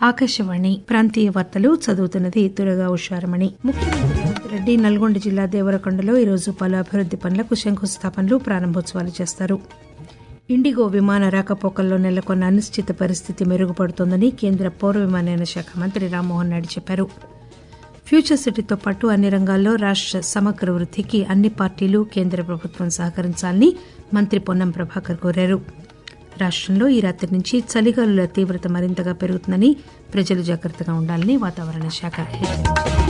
ఆకాశవాణి ప్రాంతీయ వార్తలు చదువుతున్నది దురగా ఉషారమణి ముఖ్యమంత్రి రేవంత్ రెడ్డి నల్గొండ జిల్లా దేవరకొండలో ఈరోజు పలు అభివృద్ది పనులకు శంకుస్థాపనలు ప్రారంభోత్సవాలు చేస్తారు ఇండిగో విమాన రాకపోకల్లో నెలకొన్న అనిశ్చిత పరిస్థితి మెరుగుపడుతోందని కేంద్ర పౌర విమానయాన శాఖ మంత్రి రామ్మోహన్ నాయుడు చెప్పారు ఫ్యూచర్ సిటీతో పాటు అన్ని రంగాల్లో రాష్ట సమగ్ర వృద్దికి అన్ని పార్టీలు కేంద్ర ప్రభుత్వం సహకరించాలని మంత్రి పొన్నం ప్రభాకర్ కోరారు రాష్టంలో ఈ రాత్రి నుంచి చలిగాలుల తీవ్రత మరింతగా పెరుగుతుందని ప్రజలు జాగ్రత్తగా ఉండాలని వాతావరణ శాఖ హెచ్చరించింది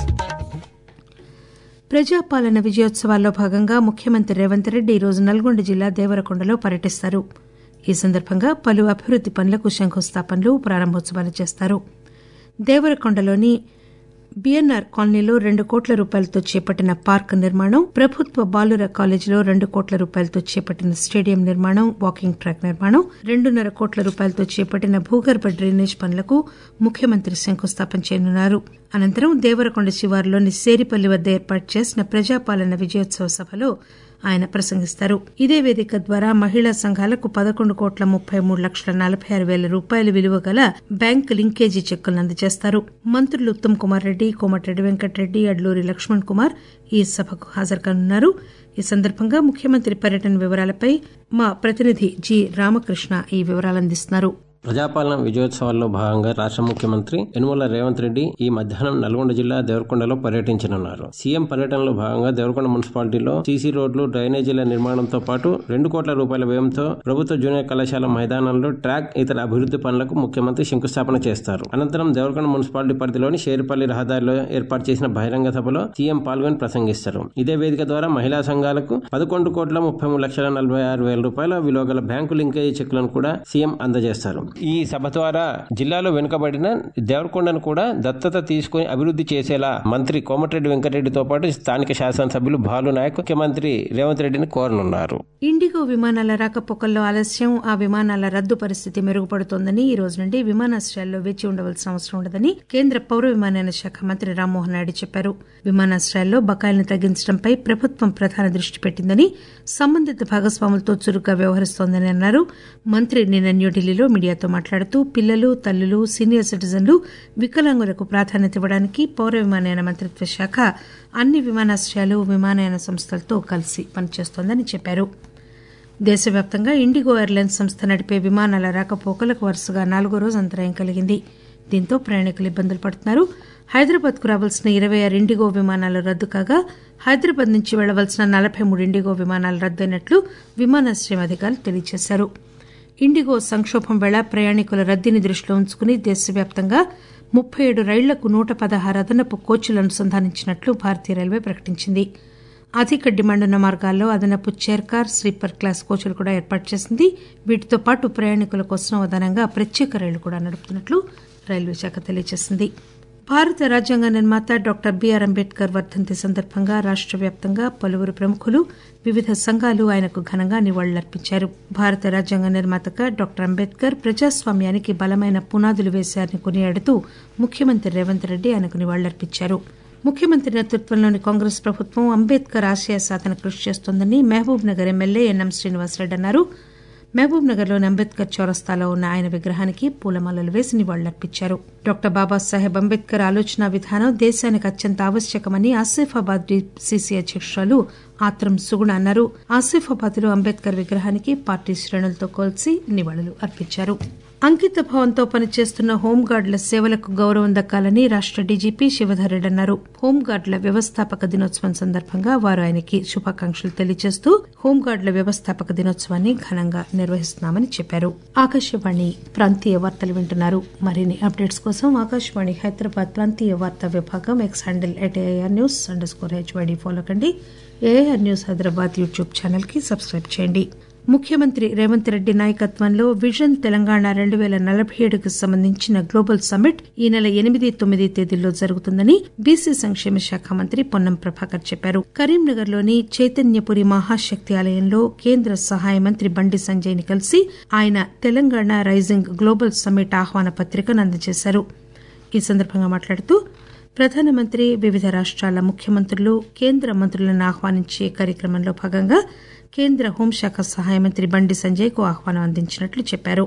ప్రజాపాలన విజయోత్సవాల్లో భాగంగా ముఖ్యమంత్రి రేవంత్ రెడ్డి ఈరోజు నల్గొండ జిల్లా దేవరకొండలో పర్యటిస్తారు ఈ సందర్భంగా పలు అభివృద్ది పనులకు శంకుస్థాపనలు ప్రారంభోత్సవాలు చేస్తారు దేవరకొండలోని బీఎన్ఆర్ కాలనీలో రెండు కోట్ల రూపాయలతో చేపట్టిన పార్క్ నిర్మాణం ప్రభుత్వ బాలుర కాలేజీలో రెండు కోట్ల రూపాయలతో చేపట్టిన స్టేడియం నిర్మాణం వాకింగ్ ట్రాక్ నిర్మాణం రెండున్నర కోట్ల రూపాయలతో చేపట్టిన భూగర్భ డ్రైనేజ్ పనులకు ముఖ్యమంత్రి శంకుస్థాపన చేయనున్నారు అనంతరం దేవరకొండ శివారులోని సేరిపల్లి వద్ద ఏర్పాటు చేసిన ప్రజాపాలన విజయోత్సవ సభలో ఆయన ప్రసంగిస్తారు ఇదే వేదిక ద్వారా మహిళా సంఘాలకు పదకొండు కోట్ల ముప్పై మూడు లక్షల నలభై ఆరు పేల రూపాయల విలువ గల బ్యాంకు లింకేజీ చెక్కులను అందజేస్తారు మంత్రులు ఉత్తమ్ కుమార్ రెడ్డి కోమటిరెడ్డి వెంకటరెడ్డి అడ్లూరి లక్ష్మణ్ కుమార్ ఈ సభకు హాజరుకానున్నారు ఈ సందర్భంగా ముఖ్యమంత్రి పర్యటన వివరాలపై మా ప్రతినిధి జి రామకృష్ణ ఈ వివరాలు అందిస్తున్నారు ప్రజాపాలన విజయోత్సవాల్లో భాగంగా రాష్ట్ర ముఖ్యమంత్రి యనుమల రేవంత్ రెడ్డి ఈ మధ్యాహ్నం నల్గొండ జిల్లా దేవరకొండలో పర్యటించనున్నారు సీఎం పర్యటనలో భాగంగా దేవరకొండ మున్సిపాలిటీలో సీసీ రోడ్లు డ్రైనేజీల నిర్మాణంతో పాటు రెండు కోట్ల రూపాయల వ్యయంతో ప్రభుత్వ జూనియర్ కళాశాల మైదానంలో ట్రాక్ ఇతర అభివృద్ది పనులకు ముఖ్యమంత్రి శంకుస్థాపన చేస్తారు అనంతరం దేవరకొండ మున్సిపాలిటీ పరిధిలోని షేర్పల్లి రహదారిలో ఏర్పాటు చేసిన బహిరంగ సభలో సీఎం పాల్గొని ప్రసంగిస్తారు ఇదే వేదిక ద్వారా మహిళా సంఘాలకు పదకొండు కోట్ల ముప్పై మూడు లక్షల నలభై ఆరు వేల రూపాయల విలువ గల బ్యాంకు లింకేజీ చెక్కులను కూడా సీఎం అందజేస్తారు ఈ సభ ద్వారా జిల్లాలో వెనుకబడిన దేవరకొండను కూడా దత్తత తీసుకుని అభివృద్ధి చేసేలా మంత్రి కోమటిరెడ్డి వెంకటరెడ్డితో పాటు స్థానిక శాసనసభ్యులు భాలు నాయక్ ముఖ్యమంత్రి రేవంత్ రెడ్డిని కోరనున్నారు ఇండిగో విమానాల రాకపోకల్లో ఆలస్యం ఆ విమానాల రద్దు పరిస్థితి మెరుగుపడుతోందని ఈ రోజు నుండి విమానాశ్రయాల్లో వేచి ఉండవలసిన అవసరం ఉండదని కేంద్ర పౌర విమానయాన శాఖ మంత్రి రామ్మోహన్ నాయుడు చెప్పారు విమానాశ్రయాల్లో బకాయిలను తగ్గించడంపై ప్రభుత్వం ప్రధాన దృష్టి పెట్టిందని సంబంధిత భాగస్వాములతో చురుగ్గా వ్యవహరిస్తోందని అన్నారు మంత్రి నిన్న న్యూఢిల్లీలో మీడియాతో మాట్లాడుతూ పిల్లలు తల్లులు సీనియర్ సిటిజన్లు వికలాంగులకు ప్రాధాన్యత ఇవ్వడానికి పౌర విమానయాన మంత్రిత్వ శాఖ అన్ని విమానాశ్రయాలు విమానయాన సంస్థలతో కలిసి పనిచేస్తోందని చెప్పారు దేశవ్యాప్తంగా ఇండిగో ఎయిర్లైన్స్ సంస్థ నడిపే విమానాల రాకపోకలకు వరుసగా నాలుగో రోజు అంతరాయం కలిగింది దీంతో ప్రయాణికులు ఇబ్బందులు పడుతున్నారు హైదరాబాద్ కు రావాల్సిన ఇరవై ఆరు ఇండిగో విమానాలు రద్దు కాగా హైదరాబాద్ నుంచి వెళ్లవలసిన నలభై మూడు ఇండిగో విమానాలు రద్దయినట్లు విమానాశ్రయం అధికారులు తెలియజేశారు ఇండిగో సంక్షోభం వేళ ప్రయాణికుల రద్దీని దృష్టిలో ఉంచుకుని దేశవ్యాప్తంగా ముప్పై ఏడు రైళ్లకు నూట పదహారు అదనపు కోచ్లు అనుసంధానించినట్లు భారతీయ రైల్వే ప్రకటించింది అధిక డిమాండ్ ఉన్న మార్గాల్లో అదనపు చైర్కార్ స్లీపర్ క్లాస్ కోచ్లు కూడా ఏర్పాటు చేసింది వీటితో పాటు ప్రయాణికుల కోసం అదనంగా ప్రత్యేక రైళ్లు కూడా నడుపుతున్నట్లు రైల్వే శాఖ తెలియజేసింది భారత రాజ్యాంగ నిర్మాత డాక్టర్ బీఆర్ అంబేద్కర్ వర్ధంతి సందర్భంగా రాష్ట వ్యాప్తంగా పలువురు ప్రముఖులు వివిధ సంఘాలు ఆయనకు ఘనంగా నివాళులర్పించారు భారత రాజ్యాంగ నిర్మాతగా డాక్టర్ అంబేద్కర్ ప్రజాస్వామ్యానికి బలమైన పునాదులు వేశారని కొనియాడుతూ ముఖ్యమంత్రి రేవంత్ రెడ్డి ఆయనకు నివాళులర్పించారు ముఖ్యమంత్రి నేతృత్వంలోని కాంగ్రెస్ ప్రభుత్వం అంబేద్కర్ ఆశయ సాధన కృషి చేస్తోందని Mahbubnagar MLA N M Srinivasa Reddy అన్నారు మహబూబ్ నగర్ లోని అంబేద్కర్ చౌరస్తాలో ఉన్న ఆయన విగ్రహానికి పూలమాలలు వేసి నివాళులర్పించారు డాక్టర్ బాబాసాహెబ్ అంబేద్కర్ ఆలోచన విధానం దేశానికి అత్యంత ఆవశ్యకమని ఆసిఫాబాద్ డిసిసి అధ్యక్షురాలు ఆత్రం సుగుణ అన్నారు ఆసిఫాబాద్ లో అంబేద్కర్ విగ్రహానికి పార్టీ శ్రేణులతో కలిసి నివాళులు అర్పించారు అంకిత భావంతో పనిచేస్తున్న హోంగార్డుల సేవలకు గౌరవం దక్కాలని రాష్ట డీజీపీ శివధర్ రెడ్డి అన్నారు హోంగార్డుల వ్యవస్థాపక దినోత్సవం సందర్భంగా వారు ఆయనకి శుభాకాంక్షలు తెలియజేస్తూ హోంగార్డుల వ్యవస్థాపక దినోత్సవాన్ని ఘనంగా నిర్వహిస్తున్నామని చెప్పారు ఆకాశవాణి ప్రాంతీయ వార్తలు వింటున్నారు మరిన్ని అప్డేట్స్ కోసం ఆకాశవాణి హైదరాబాద్ ప్రాంతీయ వార్తా విభాగం X handle at AR news underscore HYD follow కండి AR news Hyderabad YouTube channel కి సబ్స్క్రైబ్ చేయండి ముఖ్యమంత్రి రేవంత్ రెడ్డి నాయకత్వంలో విజన్ తెలంగాణ రెండు పేల నలభై ఏడుకు సంబంధించిన గ్లోబల్ సమ్మిట్ ఈ నెల ఎనిమిది తొమ్మిది తేదీల్లో జరుగుతుందని బీసీ సంక్షేమ శాఖ మంత్రి పొన్నం ప్రభాకర్ చెప్పారు కరీంనగర్ లోని చైతన్యపురి మహాశక్తి ఆలయంలో కేంద్ర సహాయ మంత్రి బండి సంజయ్ ని కలిసి ఆయన తెలంగాణ రైజింగ్ గ్లోబల్ సమ్మిట్ ఆహ్వాన పత్రికను అందజేశారు ఈ సందర్భంగా మాట్లాడుతూ ప్రధానమంత్రి వివిధ రాష్ట్రాల ముఖ్యమంత్రులు కేంద్ర మంత్రులను ఆహ్వానించే కార్యక్రమంలో భాగంగా కేంద్ర హోంశాఖ సహాయ మంత్రి బండి సంజయ్ కు ఆహ్వానం అందించినట్లు చెప్పారు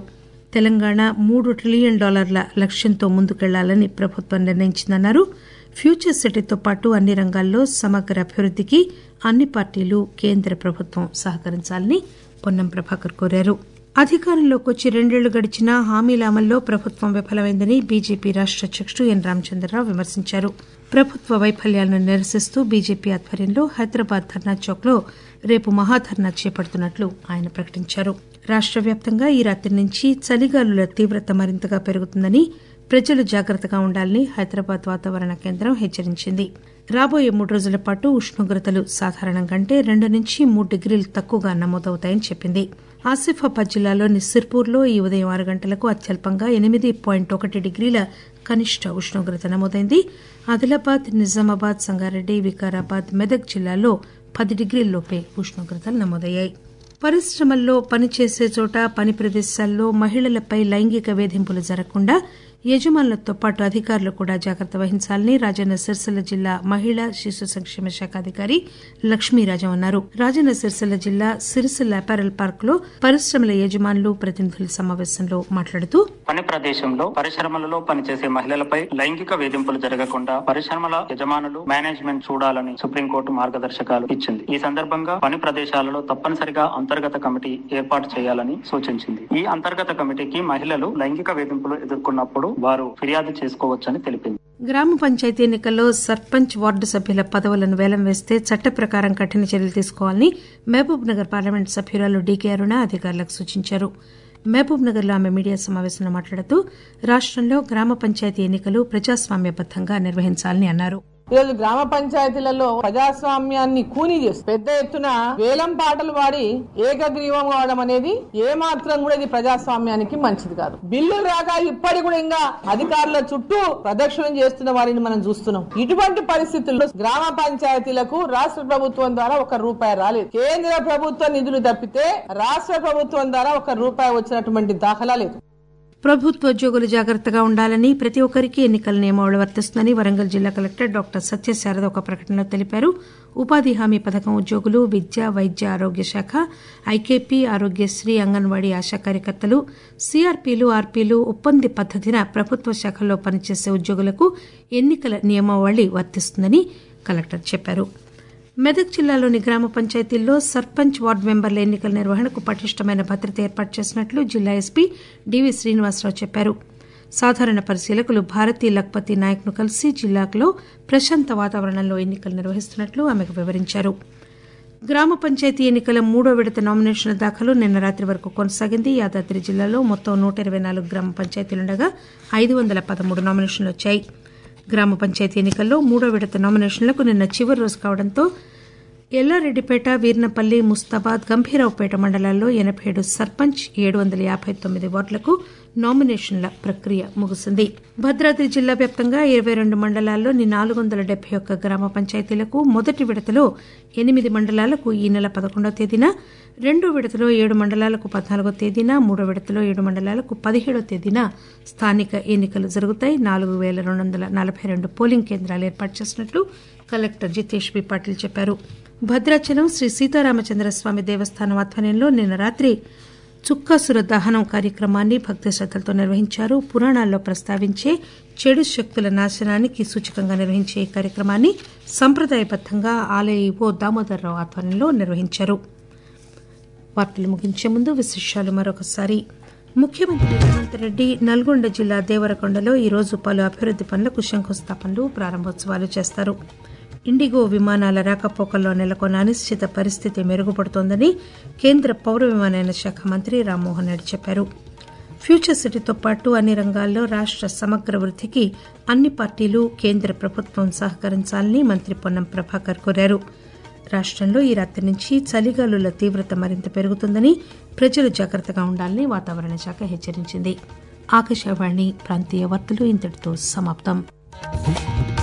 తెలంగాణ మూడు ట్రిలియన్ డాలర్ల లక్ష్యంతో ముందుకెళ్లాలని ప్రభుత్వం నిర్ణయించిందన్నారు ఫ్యూచర్ సిటీతో పాటు అన్ని రంగాల్లో సమగ్ర అభివృద్దికి అన్ని పార్టీలు కేంద్ర ప్రభుత్వం సహకరించాలని పొన్నం ప్రభాకర్ కోరారు అధికారంలోకి వచ్చి రెండేళ్లు గడిచినా హామీల అమల్లో ప్రభుత్వం విఫలమైందని బీజేపీ రాష్ట అధ్యకుడు ఎన్ రామచంద్రరావు విమర్శించారు ప్రభుత్వ వైఫల్యాలను నిరసిస్తూ బీజేపీ ఆధ్వర్యంలో హైదరాబాద్ ధర్నా చౌక్ లో రేపు మహాధర్నా చేపడుతున్నట్లు ఆయన ప్రకటించారు రాష్ట వ్యాప్తంగా ఈ రాత్రి నుంచి చలిగాలుల తీవ్రత మరింతగా పెరుగుతుందని ప్రజలు జాగ్రత్తగా ఉండాలని హైదరాబాద్ వాతావరణ కేంద్రం హెచ్చరించింది రాబోయే మూడు రోజుల పాటు ఉష్ణోగ్రతలు సాధారణం కంటే రెండు నుంచి మూడు డిగ్రీలు తక్కువగా నమోదవుతాయని చెప్పింది ఆసిఫాబాద్ జిల్లాలోని సిర్పూర్లో ఈ ఉదయం ఆరు గంటలకు అత్యల్పంగా ఎనిమిది పాయింట్ ఒకటి డిగ్రీల కనిష్ట ఉష్ణోగ్రత నమోదైంది ఆదిలాబాద్ నిజామాబాద్ సంగారెడ్డి వికారాబాద్ మెదక్ జిల్లాల్లో పది డిగ్రీల్లోపే ఉష్ణోగ్రతలు నమోదయ్యాయి పరిశ్రమల్లో పనిచేసే చోట పని ప్రదేశాల్లో మహిళలపై లైంగిక వేధింపులు జరగకుండా యజమానులతో పాటు అధికారులు కూడా జాగ్రత్త వహించాలని రాజన్న సిరిసిల్ల జిల్లా మహిళా శిశు సంక్షేమ శాఖ అధికారి లక్ష్మీరాజం అన్నారు రాజన్న సిరిసిల్ల జిల్లా సిరిసిల్ల అపారల్ పార్క్ లో పరిశ్రమల యజమానులు ప్రతినిధుల సమావేశంలో మాట్లాడుతూ పని ప్రదేశంలో పరిశ్రమలలో పనిచేసే మహిళలపై లైంగిక వేధింపులు జరగకుండా పరిశ్రమల యజమానులు మేనేజ్మెంట్ చూడాలని సుప్రీంకోర్టు మార్గదర్శకాలు ఇచ్చింది ఈ సందర్భంగా పని ప్రదేశాలలో తప్పనిసరిగా అంతర్గత కమిటీ ఏర్పాటు చేయాలని సూచించింది ఈ అంతర్గత కమిటీకి మహిళలు లైంగిక వేధింపులు ఎదుర్కొన్నప్పుడు వారు ఫిర్యాదు చేసుకోవచ్చని తెలిపింది గ్రామ పంచాయతీ ఎన్నికల్లో సర్పంచ్ వార్డు సభ్యుల పదవులను వేలం వేస్తే చట్ట ప్రకారం కఠిన చర్యలు తీసుకోవాలని మహబూబ్ నగర్ పార్లమెంట్ సభ్యురాలు డీకే అరుణ అధికారులకు సూచించారు మహబూబ్ నగర్ లో ఆమె మీడియా సమావేశంలో మాట్లాడుతూ రాష్టంలో గ్రామ పంచాయతీ ఎన్నికలు ప్రజాస్వామ్యబద్దంగా నిర్వహించాలని అన్నారు ఈరోజు గ్రామ పంచాయతీలలో ప్రజాస్వామ్యాన్ని కూని చేసి పెద్ద ఎత్తున వేలం పాటలు వాడి ఏకగ్రీవం కావడం అనేది ఏ మాత్రం కూడా ఇది ప్రజాస్వామ్యానికి మంచిది కాదు బిల్లులు రాక ఇప్పటి కూడా ఇంకా అధికారుల చుట్టూ ప్రదక్షిణం చేస్తున్న వారిని మనం చూస్తున్నాం ఇటువంటి పరిస్థితుల్లో గ్రామ పంచాయతీలకు రాష్ట్ర ప్రభుత్వం ద్వారా ఒక రూపాయి రాలేదు కేంద్ర ప్రభుత్వ నిధులు తప్పితే రాష్ట్ర ప్రభుత్వం ద్వారా ఒక రూపాయి వచ్చినటువంటి దాఖలా లేదు ప్రభుత్వ ఉద్యోగులు జాగ్రత్తగా ఉండాలని ప్రతి ఒక్కరికి ఎన్నికల నియమావళి వర్తిస్తుందని వరంగల్ జిల్లా కలెక్టర్ డాక్టర్ సత్యశారద ఒక ప్రకటనలో తెలిపారు ఉపాధి హామీ పథకం ఉద్యోగులు విద్య వైద్య ఆరోగ్య శాఖ ఐకేపీ ఆరోగ్యశ్రీ అంగన్వాడీ ఆశా కార్యకర్తలు సీఆర్పీలు ఆర్పీలు ఒప్పంది పద్దతిన ప్రభుత్వ శాఖల్లో పనిచేసే ఉద్యోగులకు ఎన్నికల నియమావళి వర్తిస్తుందని కలెక్టర్ చెప్పారు మెదక్ జిల్లాలోని గ్రామ పంచాయతీల్లో సర్పంచ్ వార్డు మెంబర్ల ఎన్నికల నిర్వహణకు పటిష్టమైన భద్రత ఏర్పాటు చేసినట్లు జిల్లా ఎస్పీ డివి శ్రీనివాసరావు చెప్పారు సాధారణ పరిశీలకులు భారతీ లక్పతి నాయక్ను కలిసి జిల్లాలో ప్రశాంత వాతావరణంలో ఎన్నికలు నిర్వహిస్తున్నట్లు ఆమెకు వివరించారు గ్రామ పంచాయతీ ఎన్నికల మూడో విడత నామినేషన్ల దాఖలు నిన్న రాత్రి వరకు కొనసాగింది యాదాద్రి జిల్లాలో మొత్తం నూట ఇరవై నాలుగు గ్రామ పంచాయతీలుండగా ఐదు వందల పదమూడు నామినేషన్లు వచ్చాయి గ్రామ పంచాయతీ ఎన్నికల్లో మూడో విడత నామినేషన్లకు నిన్న చివరి రోజు కావడంతో ఎల్లారెడ్డిపేట వీర్నపల్లి ముస్తాబాద్ గంభీరావుపేట మండలాల్లో ఎనబై ఏడు సర్పంచ్ ఏడు వందల యాబై తొమ్మిది వార్డులకు నామినేషన్ల ప్రక్రియ ముగిసింది భద్రాద్రి జిల్లా వ్యాప్తంగా ఇరవై రెండు మండలాల్లోని నాలుగు వందల డెబ్బై ఒక్క గ్రామ పంచాయతీలకు మొదటి విడతలో ఎనిమిది మండలాలకు ఈ నెల పదకొండవ తేదీన రెండో విడతలో ఏడు మండలాలకు పద్నాలుగో తేదీన మూడో విడతలో ఏడు మండలాలకు పదిహేడో తేదీన స్థానిక ఎన్నికలు జరుగుతాయి నాలుగు వేల రెండు వందల నలభై రెండు పోలింగ్ కేంద్రాలు ఏర్పాటు చేసినట్లు కలెక్టర్ జితేష్ బి పాటిల్ చెప్పారు భద్రాచలం శ్రీ సీతారామచంద్రస్వామి దేవస్థానం ఆధ్వర్యంలో నిన్న రాత్రి చుక్కాసుర దహనం కార్యక్రమాన్ని భక్తి శ్రద్దలతో నిర్వహించారు పురాణాల్లో ప్రస్తావించే చెడు శక్తుల నాశనానికి సూచకంగా నిర్వహించే ఈ కార్యక్రమాన్ని సంప్రదాయబద్దంగా ఆలయ ఈవో దామోదర్రావు ఆధ్వర్యంలో నిర్వహించారు వార్తలు ముగించే ముందు విశేషాలు మరొకసారి ముఖ్యమంత్రి రేవంత్ రెడ్డి నల్గొండ జిల్లా దేవరకొండలో ఈరోజు పలు అభివృద్ది పనులకు శంకుస్థాపనలు ప్రారంభోత్సవాలు చేస్తారు ఇండిగో విమానాల రాకపోకల్లో నెలకొన్న అనిశ్చిత పరిస్థితి మెరుగుపడుతోందని కేంద్ర పౌర విమానయాన శాఖ మంత్రి రామ్మోహన్ నాయుడు చెప్పారు ఫ్యూచర్ సిటీతో పాటు అన్ని రంగాల్లో రాష్ట సమగ్ర వృద్దికి అన్ని పార్టీలు కేంద్ర ప్రభుత్వం సహకరించాలని మంత్రి పొన్నం ప్రభాకర్ కోరారు రాష్టంలో ఈ రాత్రి నుంచి చలిగాలుల తీవ్రత మరింత పెరుగుతుందని ప్రజలు జాగ్రత్తగా ఉండాలని వాతావరణ శాఖ హెచ్చరించింది ఆకాశవాణి ప్రాంతీయ వార్తలు ఇంతటితో సమాప్తం